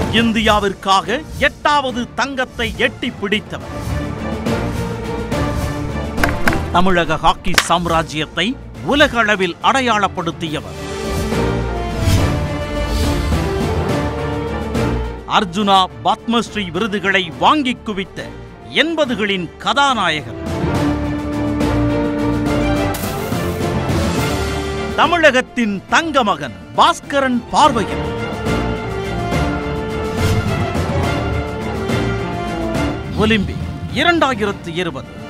இந்தியாவிற்காக எட்டாவது தங்கத்தை எட்டி பிடித்தவர் தமிழக ஹாக்கி சாம்ராஜ்யத்தை உலக அளவில் அடையாளப்படுத்தியவர் அர்ஜுனா பத்மஸ்ரீ விருதுகளை வாங்கிக் குவித்த எண்பதுகளின் கதாநாயகர் தமிழகத்தின் தங்க மகன் பாஸ்கரன் பார்வையில் ஒலிம்பிக் இரண்டாயிரத்து இருபது